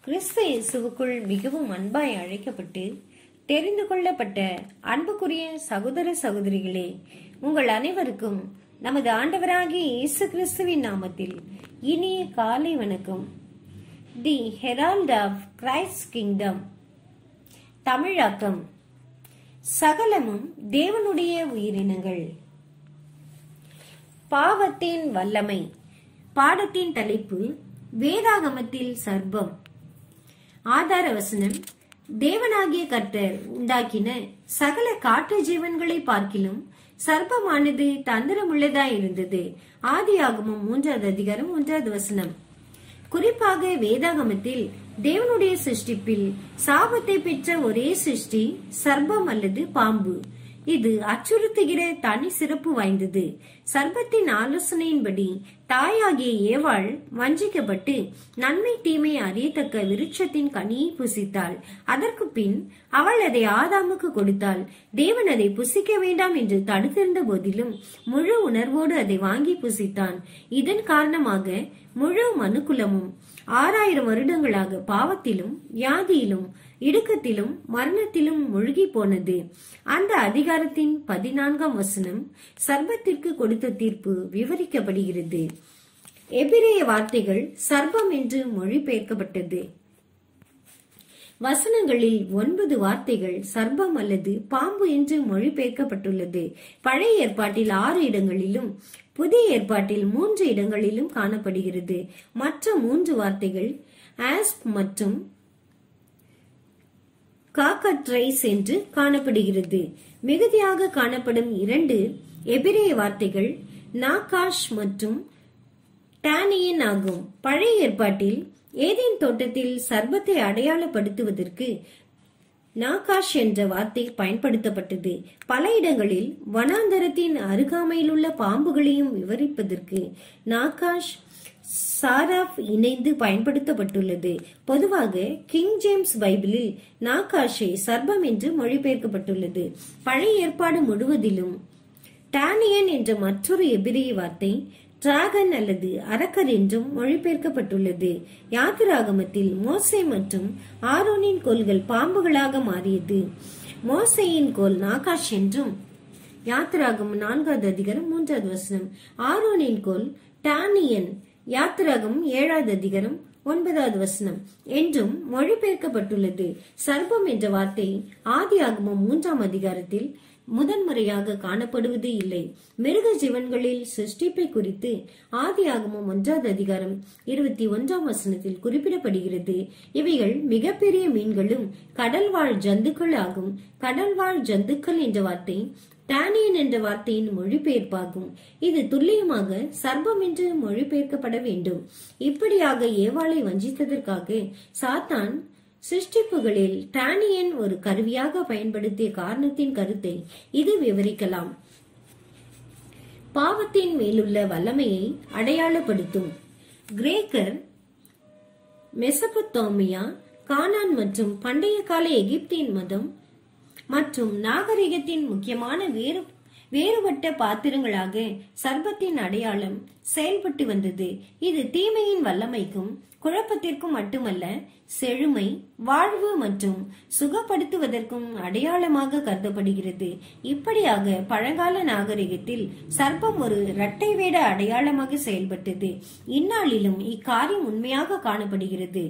கிறிஸ்து இயேசுவுக்குள் மிகவும் அன்பாய் அழைக்கப்பட்டு தெரிந்து கொள்ளப்பட்ட அன்புக்குரிய சகோதர சகோதரிகளே உங்கள் அனைவருக்கும் நமது ஆண்டவராகிய இயேசு கிறிஸ்துவின் நாமத்தில் இனிய காலை வணக்கம் the Herald of Christ Kingdom தமிழாக்கம் சகலமும் தேவனுடைய உயிரினங்கள் பாவத்தின் வல்லமை பாடத்தின் தலைப்பு வேதாகமத்தில் சர்ப்பம் ஆதார வசனம் தேவனாகிய கர்த்தர் உண்டாக்கின சகல காட்டு ஜீவன்களை பார்க்கிலும் சர்ப்பமானது தந்திரமுள்ளதா இருந்தது ஆதியாகமம் மூன்றாவது அதிகாரம் மூன்றாவது வசனம் குறிப்பாக வேதாகமத்தில் தேவனுடைய சிருஷ்டிப்பில் சாபத்தை பெற்ற ஒரே சிருஷ்டி சர்ப்பம் அல்லது பாம்பு இது அச்சுறுத்துகிற தனி சிறப்பு வாய்ந்தது சர்ப்பத்தின் ஆலோசனையின்படி தாயாகிய ஏவாள் வஞ்சிக்கப்பட்டு நன்மை தீமை அறியத்தக்க விருட்சத்தின் கனியை புசித்தாள் அதற்கு பின் அவள் அதை ஆதாமுக்கு கொடுத்தாள் தேவன் அதை புசிக்க வேண்டாம் என்று தடுத்திருந்த போதிலும் முழு உணர்வோடு அதை வாங்கி புசித்தான் இதன் காரணமாக முழு மனுக்குலமும் ஆறாயிரம் வருடங்களாக பாவத்திலும் வியாதியிலும் இடுக்கத்திலும் மரணத்திலும் மூழ்கி போனது அந்த அதிகாரத்தின் பதினான்காம் வசனம் சர்பத்திற்கு கொடுத்த தீர்ப்பு விவரிக்கப்படுகிறது எபிரேய வார்த்தைகள் சர்பம் என்று மொழிபெயர்க்கப்பட்டது வசனங்களில் ஒன்பது வார்த்தைகள் சர்ப்பம் அல்லது பாம்பு என்று மொழிபெயர்க்கப்பட்டுள்ளது பழைய ஏற்பாட்டில் ஆறு இடங்களிலும் புதிய ஏற்பாட்டில் மூன்று இடங்களிலும் காணப்படுகிறது மற்ற மூன்று வார்த்தைகள் ஆஸ்ப் மற்றும் காக்கட்ரைஸ் என்று காணப்படுகிறது மிகுதியாக காணப்படும் இரண்டு எபிரேய வார்த்தைகள் நாகாஷ் மற்றும் டானியன் ஆகும் பழைய ஏற்பாட்டில் ஏதேன் தோட்டத்தில் சர்பத்தை அடையாளப்படுத்துவதற்கு நாகாஷ் என்ற வார்த்தை பயன்படுத்தப்பட்டது பல இடங்களில் வனாந்தரத்தின் அருகாமையில் உள்ள பாம்புகளையும் விவரிப்பதற்கு நாகாஷ் சாராப் இணைந்து பயன்படுத்தப்பட்டுள்ளது பொதுவாக கிங் ஜேம்ஸ் பைபிளில் நாகாஷே சர்பம் என்று மொழிபெயர்க்கப்பட்டுள்ளது பழைய ஏற்பாடு முழுவதிலும் டானியன் என்ற மற்றொரு எபிரிய வார்த்தை டிராகன் அல்லது அரக்கர் என்றும் மொழிபெயர்க்கப்பட்டுள்ளது யாத்திராகமத்தில் மோசே மற்றும் ஆரோனின் கோல்கள் பாம்புகளாக மாறியது மோசேயின் கோல் நாகாஷ் என்றும் யாத்திராகம் நான்காவது அதிகாரம் மூன்றாவது வசனம் ஆரோனின் கோல் டானியன் யாத்திராகம் ஏழாவது அதிகாரம் ஒன்பதாவது வசனம் என்றும் மொழிபெயர்க்கப்பட்டுள்ளது சர்ப்பம் என்ற வார்த்தை ஆதி ஆகமம் மூன்றாம் அதிகாரத்தில் முதன்முறையாக காணப்படுவது இல்லை மிருக ஜீவன்களில் சிருஷ்டிப்பை குறித்து ஆதி ஆகமம் ஒன்றாவது அதிகாரம் இருபத்தி ஒன்றாம் வசனத்தில் குறிப்பிடப்படுகிறது இவைகள் மிகப்பெரிய மீன்களும் கடல்வாழ் ஜந்துக்கள் ஆகும் கடல்வாழ் ஜந்துக்கள் என்ற வார்த்தை டானியன் என்ற வார்த்தையின் மொழிபெயர்ப்பாகும் இது துல்லியமாக சர்ப்பம் என்று மொழிபெயர்க்கப்பட வேண்டும் இப்படியாக ஏவாளை வஞ்சித்ததற்காக சாத்தான் சிருஷ்டிப்புகளில் டானியன் ஒரு கருவியாக பயன்படுத்திய காரணத்தின் கருத்தை இது விவரிக்கலாம் பாவத்தின் மேலுள்ள வல்லமையை அடையாளப்படுத்தும் கிரேக்கர் மெசபத்தோமியா கானான் மற்றும் பண்டைய கால எகிப்தின் மதம் மற்றும் நாகரிகத்தின் முக்கியமான வேறு வேறுபட்ட பாத்திரங்களாக சர்பத்தின் அடையாளம் செயல்பட்டு வந்தது இது தீமையின் வல்லமைக்கும் குழப்பத்திற்கும் மட்டுமல்ல செழுமை வாழ்வு மற்றும் சுகப்படுத்துவதற்கும் அடையாளமாக கருதப்படுகிறது இப்படியாக பழங்கால நாகரிகத்தில் சர்ப்பம் ஒரு இரட்டை வேட அடையாளமாக செயல்பட்டது இந்நாளிலும் இக்காரியம் உண்மையாக காணப்படுகிறது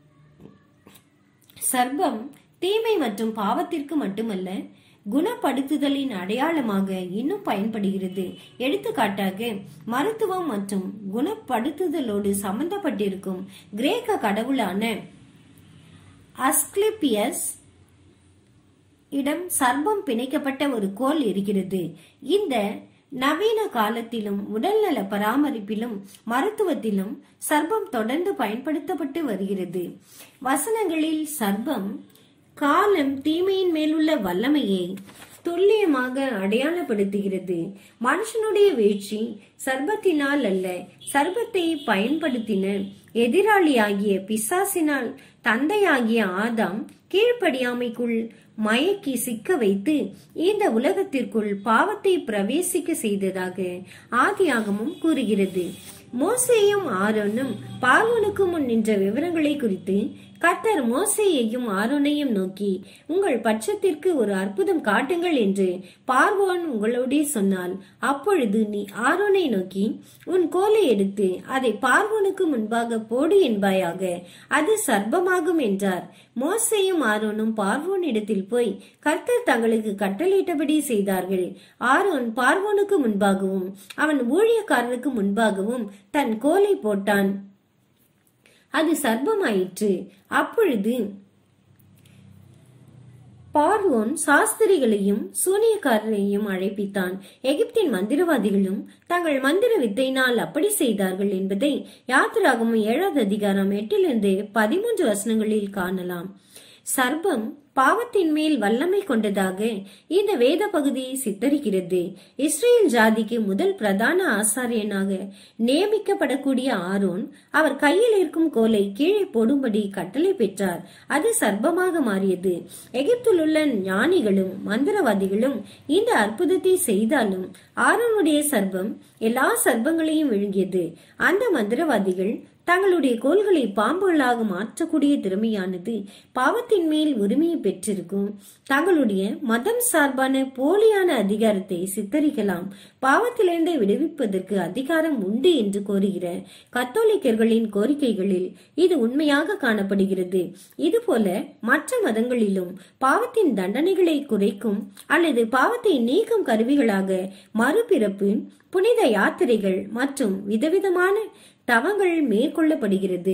சர்ப்பம் தீமை மற்றும் பாவத்திற்கு மட்டுமல்ல குணப்படுத்துதலின் அடையாளமாக இன்னும் பயன்படுகிறது எடுத்துக்காட்டாக மருத்துவம் மற்றும் குணப்படுத்துதலோடு சம்பந்தப்பட்டிருக்கும் கிரேக்க கடவுளான அஸ்கிலிப்பியஸ் இடம் சர்ப்பம் பிணைக்கப்பட்ட ஒரு கோல் இருக்கிறது இந்த நவீன காலத்திலும் உடல்நல பராமரிப்பிலும் மருத்துவத்திலும் சர்ப்பம் தொடர்ந்து பயன்படுத்தப்பட்டு வருகிறது வசனங்களில் சர்ப்பம் காலம் தீமையின் மேலுள்ள வல்லமையை துல்லியமாக அடையாளப்படுத்துகிறது மனுஷனுடைய வீழ்ச்சி சர்பத்தினால் அல்ல சர்பத்தை பயன்படுத்தின எதிராளியாகிய பிசாசினால் தந்தையாகிய ஆதாம் கீழ்ப்படியாமைக்குள் மயக்கி சிக்க வைத்து இந்த உலகத்திற்குள் பாவத்தை பிரவேசிக்க செய்ததாக ஆதியாகமும் கூறுகிறது மோசேயும் ஆரோனும் பார்வோனுக்கு முன் நின்ற விவரங்களை குறித்து கர்த்தர் மோசேயையும் ஆரோனையும் நோக்கி உங்கள் பட்சத்திற்கு ஒரு அற்புதம் காட்டுங்கள் என்று பார்வோன் உங்களோடே சொன்னால் அப்பொழுது நீ ஆரோனை நோக்கி உன் கோலை எடுத்து அதை பார்வோனுக்கு முன்பாக போடு என்பாயாக அது சர்ப்பமாகும் என்றார் மோசேயும் ஆரோனும் பார்வோன் இடத்தில் போய் கர்த்தர் தங்களுக்கு கட்டளையிட்டபடி செய்தார்கள் ஆரோன் பார்வோனுக்கு முன்பாகவும் அவன் ஊழியக்காரனுக்கு முன்பாகவும் தன் கோலை போட்டான் அது சர்ப்பமாயிற்று அப்பொழுது பார்வோன் சாஸ்திரிகளையும் சூனியக்காரரையும் அழைப்பித்தான் எகிப்தின் மந்திரவாதிகளும் தங்கள் மந்திர வித்தையினால் அப்படி செய்தார்கள் என்பதை யாத்திராகமும் ஏழாவது அதிகாரம் எட்டிலிருந்து பதிமூன்று வசனங்களில் காணலாம் சர்ப்பம் பாவத்தின் மேல் வல்லமை கொண்டதாக இந்த வேத பகுதி சித்தரிக்கிறது இஸ்ரேல் ஜாதிக்கு முதல் பிரதான ஆசாரியனாக நியமிக்கப்படக்கூடிய ஆரோன் அவர் கையில் இருக்கும் கோலை கீழே போடும்படி கட்டளை பெற்றார் அது சர்ப்பமாக மாறியது எகிப்தில் உள்ள ஞானிகளும் மந்திரவாதிகளும் இந்த அற்புதத்தை செய்தாலும் ஆரோனுடைய சர்ப்பம் எல்லா சர்ப்பங்களையும் விழுங்கியது அந்த மந்திரவாதிகள் தங்களுடைய கோள்களை பாம்புகளாக மாற்றக்கூடிய திறமையானது பாவத்தின் மேல் உரிமையை பெற்றிருக்கும் தங்களுடைய மதம் சார்பான போலியான அதிகாரத்தை சித்தரிக்கலாம் பாவத்திலிருந்து விடுவிப்பதற்கு அதிகாரம் உண்டு என்று கோருகிற கத்தோலிக்கர்களின் கோரிக்கைகளில் இது உண்மையாக காணப்படுகிறது இதுபோல மற்ற மதங்களிலும் பாவத்தின் தண்டனைகளை குறைக்கும் அல்லது பாவத்தை நீக்கும் கருவிகளாக மறுபிறப்பு புனித யாத்திரைகள் மற்றும் விதவிதமான தவங்கள் மேற்கொள்ளப்படுகிறது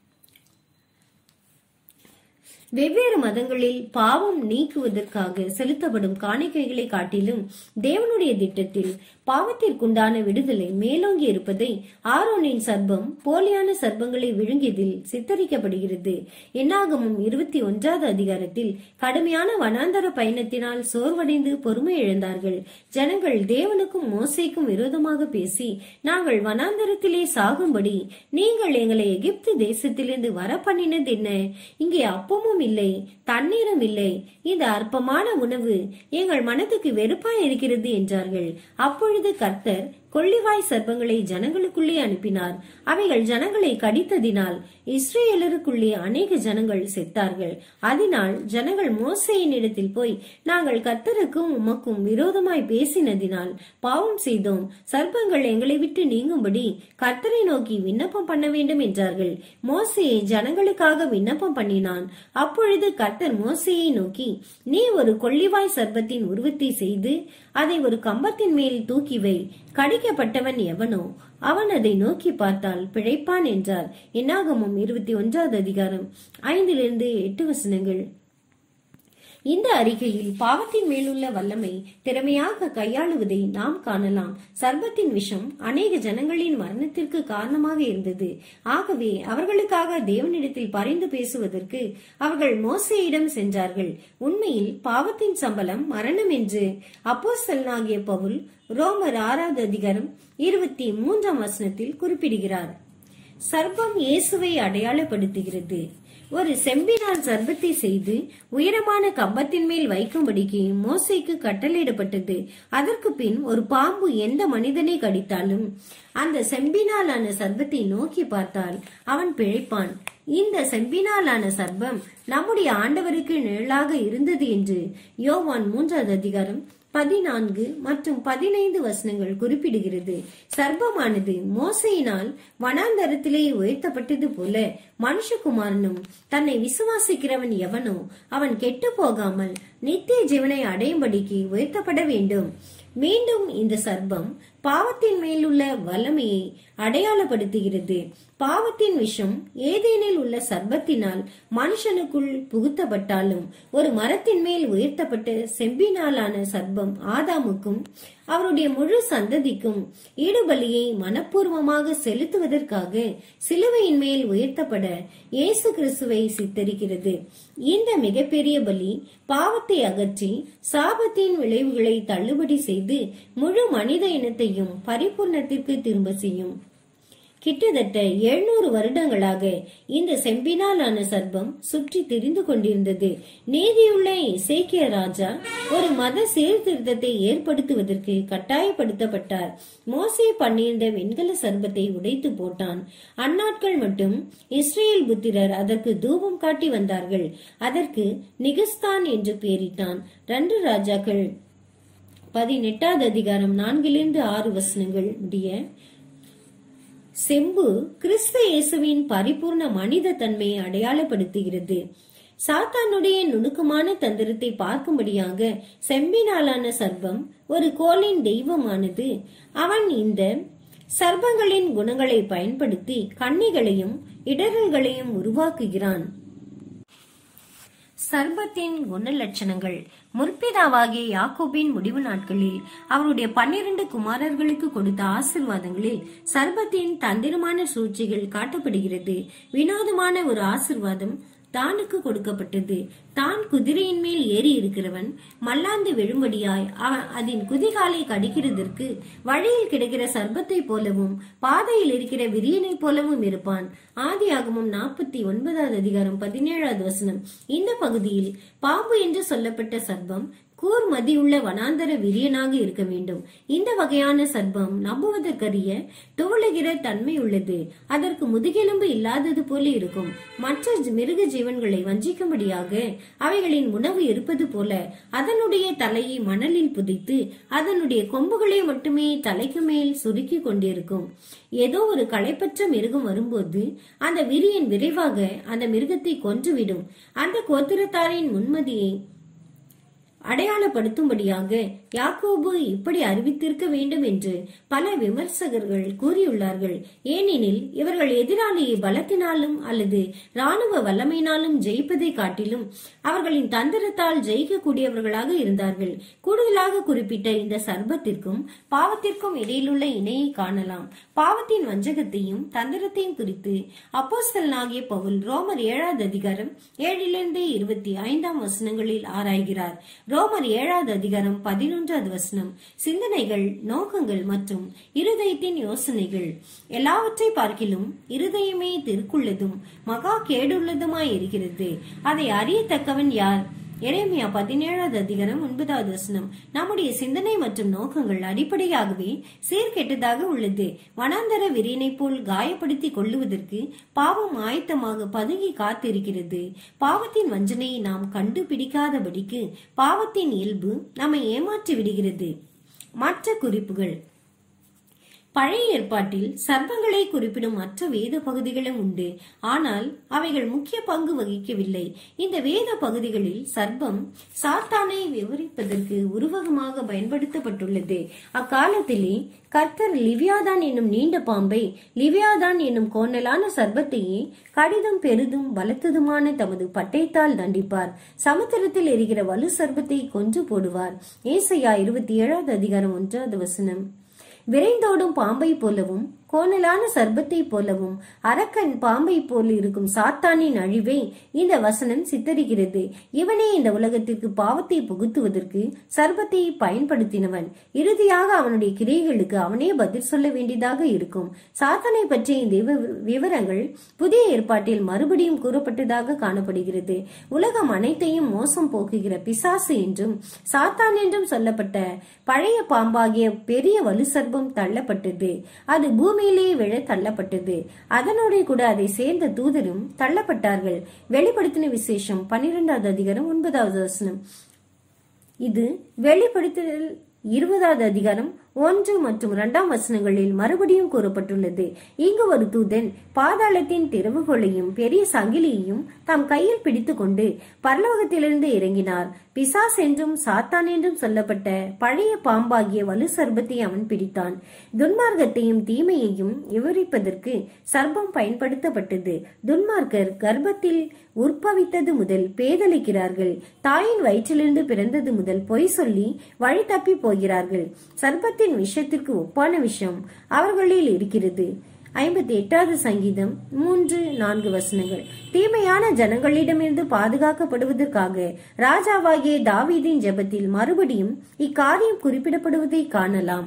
வெவ்வேறு மதங்களில் பாவம் நீக்குவதற்காக செலுத்தப்படும் காணிக்கைகளை காட்டிலும் தேவனுடைய திட்டத்தில் பாவத்திற்குண்டான விடுதலை மேலோங்கி இருப்பதை ஆரோனின் சர்ப்பம் போலியான சர்ப்பங்களை விழுங்கியதில் சித்தரிக்கப்படுகிறது என்னாகமும் இருபத்தி ஒன்றாவது அதிகாரத்தில் கடுமையான வனாந்தர பயணத்தினால் சோர்வடைந்து பொறுமை இழந்தார்கள் ஜனங்கள் தேவனுக்கும் மோசைக்கும் விரோதமாக பேசி நாங்கள் வனாந்தரத்திலே சாகும்படி நீங்கள் எங்களை எகிப்து தேசத்திலிருந்து வர பண்ணினது என்ன இங்கே அப்பமும் இல்லை தண்ணீரும் இல்லை இந்த அற்பமான உணவு எங்கள் மனதுக்கு வெறுப்பாய் இருக்கிறது என்றார்கள் அப்பொழுது கர்த்தர் கொள்ளிவாய் சர்ப்பங்களை ஜனங்களுக்குள்ளே அனுப்பினார் அவைகள் ஜனங்களை கடித்ததினால் இஸ்ரேலருக்குள்ளே அநேக ஜனங்கள் செத்தார்கள் அதனால் ஜனங்கள் மோசையின் இடத்தில் போய் நாங்கள் கர்த்தருக்கும் உமக்கும் விரோதமாய் பேசினதினால் பாவம் செய்தோம் சர்ப்பங்கள் எங்களை விட்டு நீங்கும்படி கர்த்தரை நோக்கி விண்ணப்பம் பண்ண வேண்டும் என்றார்கள் மோசையை ஜனங்களுக்காக விண்ணப்பம் பண்ணினான் அப்பொழுது கர்த்தர் மோசையை நோக்கி நீ ஒரு கொள்ளிவாய் சர்ப்பத்தின் உருவத்தை செய்து அதை ஒரு கம்பத்தின் மேல் தூக்கி வை கடிக்கப்பட்டவன் எவனோ அவன் அதை நோக்கி பார்த்தால் பிழைப்பான் என்றார் என்னாகமும் இருபத்தி ஒன்றாவது அதிகாரம் ஐந்திலிருந்து எட்டு வசனங்கள் இந்த அறிக்கையில் பாவத்தின் மேலுள்ள வல்லமை திறமையாக கையாளுவதை நாம் காணலாம் சர்பத்தின் விஷம் அநேக ஜனங்களின் மரணத்திற்கு காரணமாக இருந்தது ஆகவே அவர்களுக்காக தேவனிடத்தில் பரிந்து பேசுவதற்கு அவர்கள் மோசையிடம் சென்றார்கள் உண்மையில் பாவத்தின் சம்பளம் மரணம் என்று அப்போஸ்தலனாகிய பவுல் ரோமர் ஆறாவது அதிகாரம் இருபத்தி மூன்றாம் வசனத்தில் குறிப்பிடுகிறார் சர்ப்பம் இயேசுவை அடையாளப்படுத்துகிறது ஒரு செம்பினால் சர்பத்தை செய்து உயரமான கம்பத்தின் மேல் வைக்கும்படிக்கு மோசைக்கு கட்டளையிடப்பட்டது அதற்கு பின் ஒரு பாம்பு எந்த மனிதனை கடித்தாலும் அந்த செம்பினாலான சர்பத்தை நோக்கி பார்த்தால் அவன் பிழைப்பான் இந்த செம்பினாலான சர்பம் நம்முடைய ஆண்டவருக்கு நிழலாக இருந்தது என்று யோவான் மூன்றாவது அதிகாரம் பதினான்கு மற்றும் பதினைந்து வசனங்கள் குறிப்பிடுகிறது சர்ப்பமானது மோசையினால் வனாந்தரத்திலே உயர்த்தப்பட்டது போல மனுஷகுமாரனும் தன்னை விசுவாசிக்கிறவன் எவனோ அவன் கெட்டு போகாமல் நித்திய ஜீவனை அடையும்படிக்கு உயர்த்தப்பட வேண்டும் மீண்டும் இந்த சர்ப்பம் பாவத்தின் மேலுள்ள வல்லமையை அடையாளப்படுத்துகிறது பாவத்தின் விஷம் ஏதேனில் உள்ள சர்ப்பத்தினால் மனுஷனுக்குள் புகுத்தப்பட்டாலும் ஒரு மரத்தின் மேல் உயர்த்தப்பட்ட செம்பினாலான சர்ப்பம் ஆதாமுக்கும் அவருடைய முழு சந்ததிக்கும் ஈடுபலியை மனப்பூர்வமாக செலுத்துவதற்காக சிலுவையின் மேல் உயர்த்தப்பட இயேசு கிறிஸ்துவை சித்தரிக்கிறது இந்த மிகப்பெரிய பலி பாவத்தை அகற்றி சாபத்தின் விளைவுகளை தள்ளுபடி செய்து முழு மனித இனத்தையும் பரிபூர்ணத்திற்கு திரும்ப செய்யும் கிட்டத்தட்ட எழுநூறு வருடங்களாக இந்த செம்பினாலான சர்ப்பம் சுற்றி திரிந்து கொண்டிருந்தது நீதியுள்ள இசைக்கிய ராஜா ஒரு மத சீர்திருத்தத்தை ஏற்படுத்துவதற்கு கட்டாயப்படுத்தப்பட்டார் மோசே பண்ணியிருந்த வெண்கல சர்ப்பத்தை உடைத்து போட்டான் அந்நாட்கள் மட்டும் இஸ்ரேல் புத்திரர் அதற்கு தூபம் காட்டி வந்தார்கள் அதற்கு நிகஸ்தான் என்று பெயரிட்டான் ரெண்டு ராஜாக்கள் பதினெட்டாவது அதிகாரம் நான்கிலிருந்து ஆறு வசனங்கள் முடிய செம்பு கிறிஸ்து இயேசுவின் பரிபூர்ண மனித தன்மையை அடையாளப்படுத்துகிறது சாத்தானுடைய நுணுக்கமான தந்திரத்தை பார்க்கும்படியாக செம்பினாலான சர்ப்பம் ஒரு கோலின் தெய்வமானது அவன் இந்த சர்ப்பங்களின் குணங்களை பயன்படுத்தி கண்ணிகளையும் இடரல்களையும் உருவாக்குகிறான் சர்பத்தின் குணலட்சணங்கள் முற்பிதாவாகிய யாக்கோபின் முடிவு நாட்களில் அவருடைய பன்னிரண்டு குமாரர்களுக்கு கொடுத்த ஆசிர்வாதங்களில் சர்பத்தின் தந்திரமான சூழ்ச்சிகள் காட்டப்படுகிறது வினோதமான ஒரு ஆசிர்வாதம் தானுக்கு கொடுக்கப்பட்டது தான் குதிரையின் மேல் ஏறி இருக்கிறவன் மல்லாந்து விழும்படியாய் அவன் அதன் குதிகாலை கடிக்கிறதற்கு வழியில் கிடக்கிற சர்பத்தை போலவும் பாதையில் இருக்கிற விரியனை போலவும் இருப்பான் ஆதியாகமும் நாற்பத்தி ஒன்பதாவது அதிகாரம் பதினேழாவது வசனம் இந்த பகுதியில் பாம்பு என்று சொல்லப்பட்ட சர்ப்பம் கூர் மதியுள்ள வனாந்தர விரியனாக இருக்க வேண்டும் இந்த வகையான சர்ப்பம் நம்புவதற்கரிய துவளுகிற தன்மை உள்ளது அதற்கு முதுகெலும்பு இல்லாதது போல இருக்கும் மற்ற மிருக ஜீவன்களை வஞ்சிக்கும்படியாக அவைகளின் உணவு இருப்பது போல அதனுடைய தலையை மணலில் புதைத்து அதனுடைய கொம்புகளை மட்டுமே தலைக்கு மேல் சுருக்கி கொண்டிருக்கும் ஏதோ ஒரு களைப்பற்ற மிருகம் வரும்போது அந்த விரியன் விரைவாக அந்த மிருகத்தை கொன்றுவிடும் அந்த கோத்திரத்தாரின் முன்மதியை அடையாளப்படுத்தும்படியாக யாக்கோபு இப்படி அறிவித்திருக்க வேண்டும் என்று பல விமர்சகர்கள் கூறியுள்ளார்கள் ஏனெனில் இவர்கள் எதிராளியை பலத்தினாலும் அல்லது ராணுவ வல்லமையினாலும் ஜெயிப்பதை காட்டிலும் அவர்களின் தந்திரத்தால் ஜெயிக்கக்கூடியவர்களாக இருந்தார்கள் கூடுதலாக குறிப்பிட்ட இந்த சர்பத்திற்கும் பாவத்திற்கும் இடையிலுள்ள இணையை காணலாம் பாவத்தின் வஞ்சகத்தையும் தந்திரத்தையும் குறித்து அப்போஸ்தலனாகிய பவுல் ரோமர் ஏழாவது அதிகாரம் ஏழிலிருந்து இருபத்தி ஐந்தாம் வசனங்களில் ஆராய்கிறார் ரோமர் ஏழாவது அதிகாரம் பதினொன்றாவது வசனம் சிந்தனைகள் நோக்கங்கள் மற்றும் இருதயத்தின் யோசனைகள் எல்லாவற்றை பார்க்கிலும் இருதயமே திருக்குள்ளதும் மகா கேடுள்ளதுமாய் இருக்கிறது அதை அறியத்தக்கவன் யார் எரேமியா பதினேழாவது அதிகாரம் ஒன்பதாவது வசனம் நம்முடைய சிந்தனை மற்றும் நோக்கங்கள் அடிப்படையாகவே சீர்கெட்டதாக உள்ளது வனாந்தர விரியனை போல் காயப்படுத்தி கொள்ளுவதற்கு பாவம் ஆயத்தமாக பதுங்கி காத்திருக்கிறது பாவத்தின் வஞ்சனையை நாம் கண்டுபிடிக்காதபடிக்கு பாவத்தின் இயல்பு நம்மை ஏமாற்றி விடுகிறது மற்ற குறிப்புகள் பழைய ஏற்பாட்டில் சர்ப்பங்களை குறிப்பிடும் மற்ற வேத பகுதிகளும் உண்டு ஆனால் அவைகள் முக்கிய பங்கு வகிக்கவில்லை இந்த வேத பகுதிகளில் சர்ப்பம் சாத்தானை விவரிப்பதற்கு உருவகமாக பயன்படுத்தப்பட்டுள்ளது அக்காலத்திலே கர்த்தர் லிவியாதான் என்னும் நீண்ட பாம்பை லிவியாதான் என்னும் கோணலான சர்ப்பத்தையே கடிதம் பெரிதும் பலத்ததுமான தமது பட்டயத்தால் தண்டிப்பார் சமுத்திரத்தில் எரிகிற வலு சர்ப்பத்தை கொன்று போடுவார் ஏசையா இருபத்தி ஏழாவது அதிகாரம் ஒன்றாவது வசனம் விரைந்தோடும் பாம்பை போலவும் கோணலான சர்ப்பத்தை போலவும் அரக்கன் பாம்பை போல் இருக்கும் சாத்தானின் அழிவை இந்த வசனம் சித்தரிக்கிறது இவனே இந்த உலகத்திற்கு பாவத்தை புகுத்துவதற்கு சர்ப்பத்தை பயன்படுத்தினவன் இறுதியாக அவனுடைய கிரியைகளுக்கு அவனே பதில் சொல்ல வேண்டியதாக இருக்கும் சாத்தானை பற்றிய இந்த விவ- விவரங்கள் புதிய ஏற்பாட்டில் மறுபடியும் கூறப்பட்டதாக காணப்படுகிறது உலகம் அனைத்தையும் மோசம் போக்குகிற பிசாசு என்றும் சாத்தான் என்றும் சொல்லப்பட்ட பழைய பாம்பாகிய பெரிய வலு சர்ப்பம் தள்ளப்பட்டது அது பூமியிலே விழ தள்ளப்பட்டது அதனோட கூட அதை சேர்ந்த தூதரும் தள்ளப்பட்டார்கள் வெளிப்படுத்தின விசேஷம் பன்னிரெண்டாவது அதிகாரம் ஒன்பதாவது வசனம் இது வெளிப்படுத்தல் இருபதாவது அதிகாரம் ஒன்று மற்றும் இரண்டாம் வசனங்களில் மறுபடியும் கூறப்பட்டுள்ளது இங்கு ஒரு தூதன் பாதாளத்தின் திறவுகோலையும் பெரிய சங்கிலியையும் தம் கையில் பிடித்துக்கொண்டு பரலோகத்திலிருந்து இறங்கினார் பிசாஸ் என்றும் சாத்தான் என்றும் சொல்லப்பட்ட பழைய பாம்பாகிய வலு சர்ப்பத்தை அவன் பிடித்தான் துன்மார்க்கத்தையும் தீமையையும் விவரிப்பதற்கு சர்ப்பம் பயன்படுத்தப்பட்டது துன்மார்க்கர் கர்ப்பத்தில் உற்பவித்தது முதல் பேதலிக்கிறார்கள் தாயின் வயிற்றிலிருந்து பிறந்தது முதல் பொய் சொல்லி வழி தப்பி போகிறார்கள் சர்ப்பத்தின் விஷயத்திற்கு ஒப்பான விஷயம் அவர்களில் இருக்கிறது ஐம்பத்தி எட்டாவது சங்கீதம் மூன்று நான்கு வசனங்கள் தீமையான ஜனங்களிடமிருந்து பாதுகாக்கப்படுவதற்காக ராஜாவாகிய தாவீதின் ஜெபத்தில் மறுபடியும் இக்காரியம் குறிப்பிடப்படுவதை காணலாம்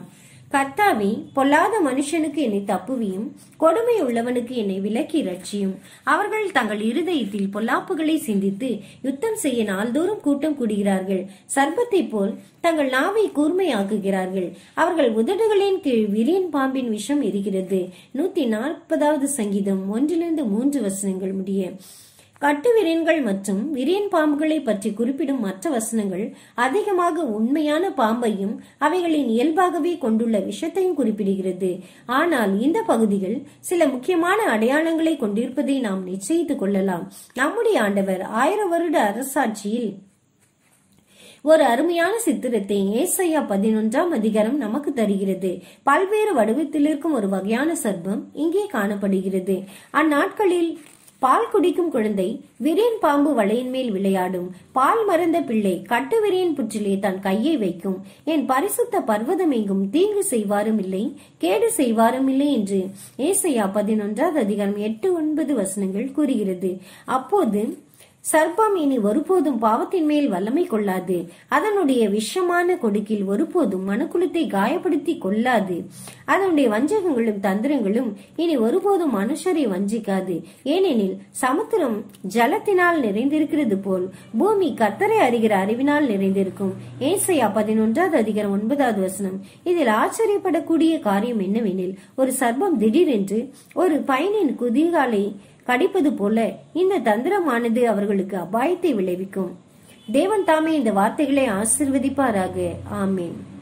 கர்த்தாவே பொல்லாத மனுஷனுக்கு என்னை தப்புவியும் கொடுமை உள்ளவனுக்கு என்னை விலக்கி ரட்சியும் அவர்கள் தங்கள் இருதயத்தில் பொல்லாப்புகளை சிந்தித்து யுத்தம் செய்ய நாள்தோறும் கூட்டம் கூடுகிறார்கள் சர்ப்பத்தைப் போல் தங்கள் நாவை கூர்மையாக்குகிறார்கள் அவர்கள் உதடுகளின் கீழ் விரியன் பாம்பின் விஷம் இருக்கிறது நூத்தி நாற்பதாவது சங்கீதம் ஒன்றிலிருந்து மூன்று வசனங்கள் முடிய கட்டு விரியன்கள் மற்றும் விரியன் பாம்புகளை பற்றி குறிப்பிடும் மற்ற வசனங்கள் அதிகமாக உண்மையான பாம்பையும் அவைகளின் இயல்பாகவே கொண்டுள்ள விஷத்தையும் குறிப்பிடுகிறது ஆனால் இந்த பகுதிகள் சில முக்கியமான அடையாளங்களை கொண்டிருப்பதை நாம் நிச்சயித்துக் கொள்ளலாம் நம்முடைய ஆண்டவர் ஆயிரம் வருட அரசாட்சியில் ஒரு அருமையான சித்திரத்தை ஏசையா பதினொன்றாம் அதிகாரம் நமக்கு தருகிறது பல்வேறு வடிவத்தில் இருக்கும் ஒரு வகையான சர்ப்பம் இங்கே காணப்படுகிறது அந்நாட்களில் பால் குடிக்கும் குழந்தை விரியன் பாம்பு வலையின் மேல் விளையாடும் பால் மறந்த பிள்ளை கட்டு விரியன் புற்றிலே தன் கையை வைக்கும் என் பரிசுத்த பர்வதம் எங்கும் தீங்கு செய்வாரும் இல்லை கேடு செய்வாரும் இல்லை என்று ஏசையா பதினொன்றாவது அதிகாரம் எட்டு ஒன்பது வசனங்கள் கூறுகிறது அப்போது சர்ப்பம் இனி ஒருபோதும் பாவத்தின் மேல் வல்லமை கொள்ளாது அதனுடைய விஷமான கொடுக்கில் ஒருபோதும் மனுக்குலத்தை காயப்படுத்தி கொள்ளாது அதனுடைய வஞ்சகங்களும் தந்திரங்களும் இனி ஒருபோதும் மனுஷரை வஞ்சிக்காது ஏனெனில் சமுத்திரம் ஜலத்தினால் நிறைந்திருக்கிறது போல் பூமி கத்தரை அறிகிற அறிவினால் நிறைந்திருக்கும் ஏசையா பதினொன்றாவது அதிகாரம் ஒன்பதாவது வசனம் இதில் ஆச்சரியப்படக்கூடிய காரியம் என்னவெனில் ஒரு சர்ப்பம் திடீரென்று ஒரு பயனின் குதிகாலை கடிப்பது போல இந்த தந்திரமானது அவர்களுக்கு அபாயத்தை விளைவிக்கும் தேவன் தாமே இந்த வார்த்தைகளை ஆசிர்வதிப்பாராக ஆமேன்